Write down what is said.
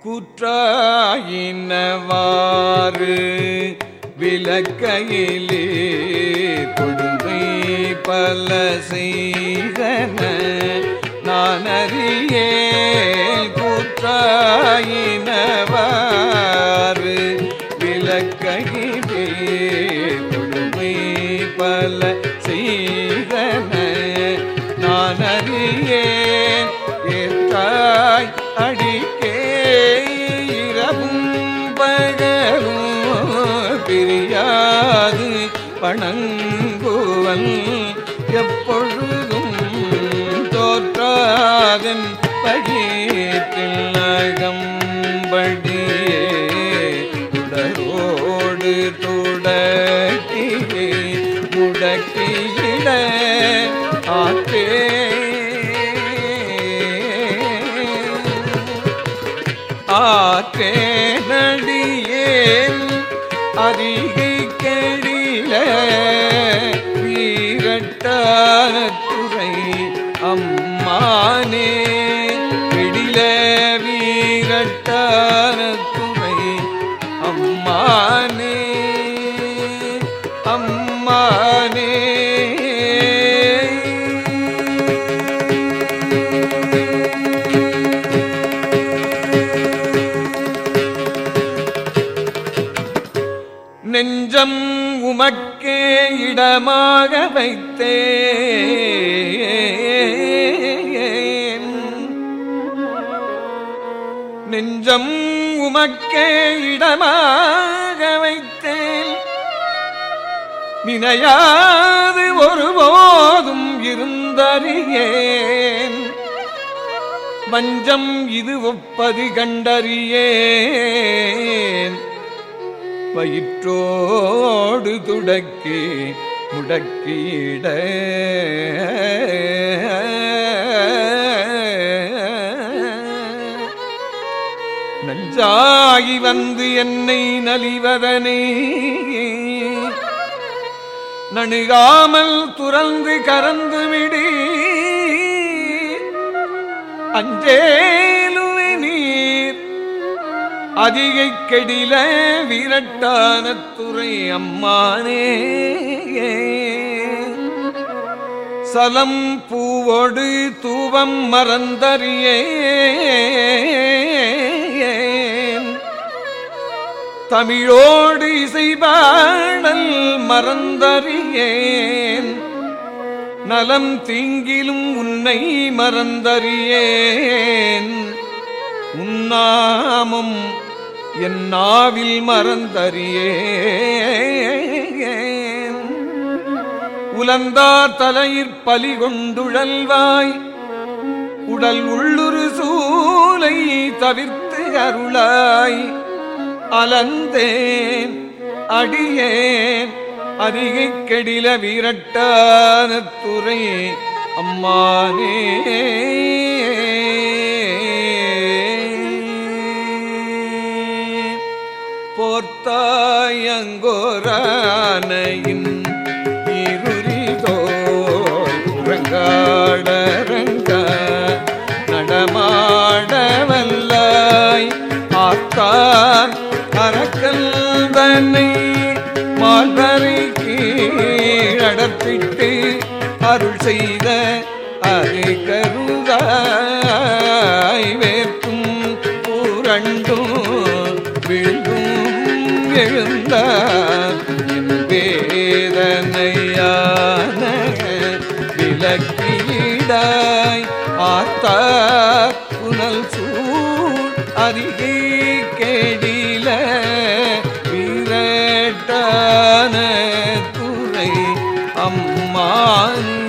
கூற்றாயினவாறு விளக்கையிலே கொடுமை பல செய்தன நான் அறியே கூற்றாயினவாறு விளக்கையிலே கொடுமை பல செய்தன நான் அறியேன் ஏற்றாய் அடிக்கே இரவும் பகலும் பிரியாது பணங்குவல் எப்பொழுதும் தோற்றாதன் பகீட்டில் அகம்படியே உடரோடு துடக்கியே முடக்கியிட ஆற்றே ஆற்றே நடியேன் அதிகை கெடில வீரட்டான துறை அம்மானே கெடில வீரட்டான துறை அம்மானே அம்மானே நெஞ்சம் உமக்கே இடமாக வைத்தேன் நெஞ்சம் உமக்கே இடமாக வைத்தேன் நினையாது ஒருபோதும் இருந்தறியேன் வஞ்சம் இது ஒப்பது கண்டறியேன் வயிற்றோடு துடக்கி முடக்கிட நஞ்சாகி வந்து என்னை நலிவதனே நணுகாமல் துறந்து கறந்து விடி அஞ்சேலுவை நீர் அதிகை கெடில வீரட்டான துறை அம்மானே சலம் பூவோடு தூவம் மறந்தறியேன் தமிழோடு இசைபாடல் மறந்தறியேன் நலம் தீங்கிலும் உன்னை மறந்தறியேன் உன்னாமம் என் நாவில் மறந்தறியேன் உலந்தார் தலையிற் பலி கொண்டுழல்வாய் உடல் உள்ளுரு சூலை தவிர்த்து அருளாய் அலந்தேன் அடியேன் அதிகை கெடில வீரட்டான துறை அம்மானே போர்த்தாயங்கோரானையின் இருரிதோல் உறங்காடரங்க நடமாடவல்லாய் ஆத்தான் அரக்கல்தனை மால்வரை கீழடத்திட்டு அருள் செய்த அதை கருதாய் வேர்க்கும் பூரண்டும் விழுந்தும் எழுந்தார் என் வேதனையான விலக்கிடாய் ஆத்தா புனல் சூழ் அருகே கெடில வீரட்டான துறை அம்மான்